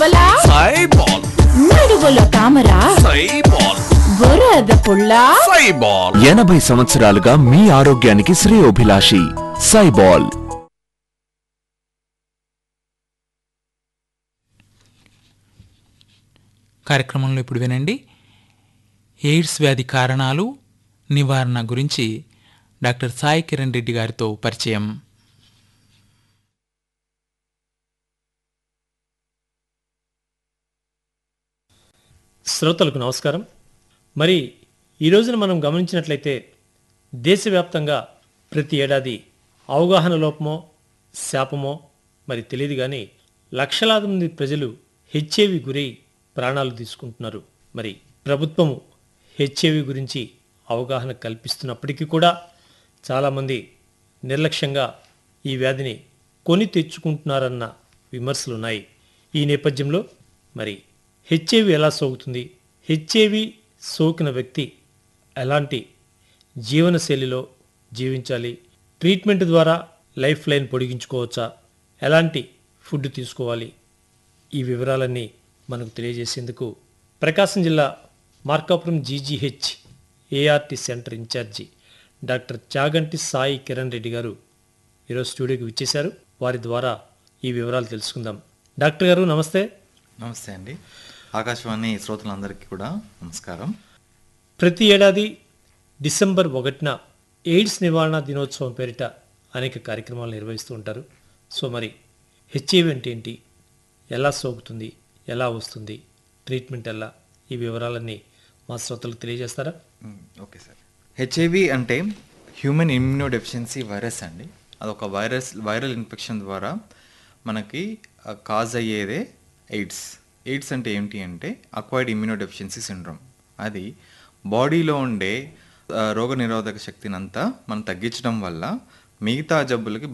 బొబ్బలా సైబాల్ నడువులో తామరా సైబాల్ బురద పుల్ల సైబాల్ ఎనభై సంవత్సరాలుగా మీ ఆరోగ్యానికి శ్రేయోభిలాషి సైబాల్ కార్యక్రమంలో ఇప్పుడు వినండి ఎయిడ్స్ వ్యాధి కారణాలు నివారణ గురించి డాక్టర్ సాయి కిరణ్ రెడ్డి గారితో పరిచయం శ్రోతలకు నమస్కారం మరి ఈ రోజున మనం గమనించినట్లయితే దేశవ్యాప్తంగా ప్రతి ఏడాది అవగాహన లోపమో శాపమో మరి తెలియదు కానీ లక్షలాది మంది ప్రజలు హెచ్ఐవి గురై ప్రాణాలు తీసుకుంటున్నారు మరి ప్రభుత్వము హెచ్ఐవి గురించి అవగాహన కల్పిస్తున్నప్పటికీ కూడా చాలామంది నిర్లక్ష్యంగా ఈ వ్యాధిని కొని తెచ్చుకుంటున్నారన్న విమర్శలు ఉన్నాయి ఈ నేపథ్యంలో మరి హెచ్ఐవి ఎలా సోకుతుంది హెచ్ఐవి సోకిన వ్యక్తి ఎలాంటి జీవనశైలిలో జీవించాలి ట్రీట్మెంట్ ద్వారా లైఫ్ లైన్ పొడిగించుకోవచ్చా ఎలాంటి ఫుడ్ తీసుకోవాలి ఈ వివరాలన్నీ మనకు తెలియజేసేందుకు ప్రకాశం జిల్లా Markapuram GGH ART centre incharge doctor Chaganti Sai Kiran Reddy గారు ఈరోజు స్టూడియోకి విచ్చేశారు వారి ద్వారా ఈ వివరాలు తెలుసుకుందాం డాక్టర్ గారు నమస్తే నమస్తే అండి ఆకాశవాణి శ్రోతలందరికీ కూడా నమస్కారం ప్రతి ఏడాది డిసెంబర్ ఒకటిన ఎయిడ్స్ నివారణ దినోత్సవం పేరిట అనేక కార్యక్రమాలు నిర్వహిస్తూ ఉంటారు సో మరి హెచ్ఐవి అంటే ఏంటి ఎలా సోకుతుంది ఎలా వస్తుంది ట్రీట్మెంట్ ఎలా ఈ వివరాలన్నీ మా శ్రోతలకు తెలియజేస్తారా మ్, ఓకే సార్ హెచ్ఐవి అంటే హ్యూమన్ ఇమ్యూనో డెఫిషియన్సీ వైరస్ అండి అదొక వైరస్ వైరల్ ఇన్ఫెక్షన్ ద్వారా మనకి కాజ్ అయ్యేదే ఎయిడ్స్ ఎయిడ్స్ అంటే ఏంటి అంటే అక్వైర్డ్ ఇమ్యూనో డెఫిషియన్సీ సిండ్రోమ్ అది బాడీలో ఉండే ఆ, రోగనిరోధక శక్తిని అంతా మనం తగ్గించడం వల్ల మిగతా జబ్బులకి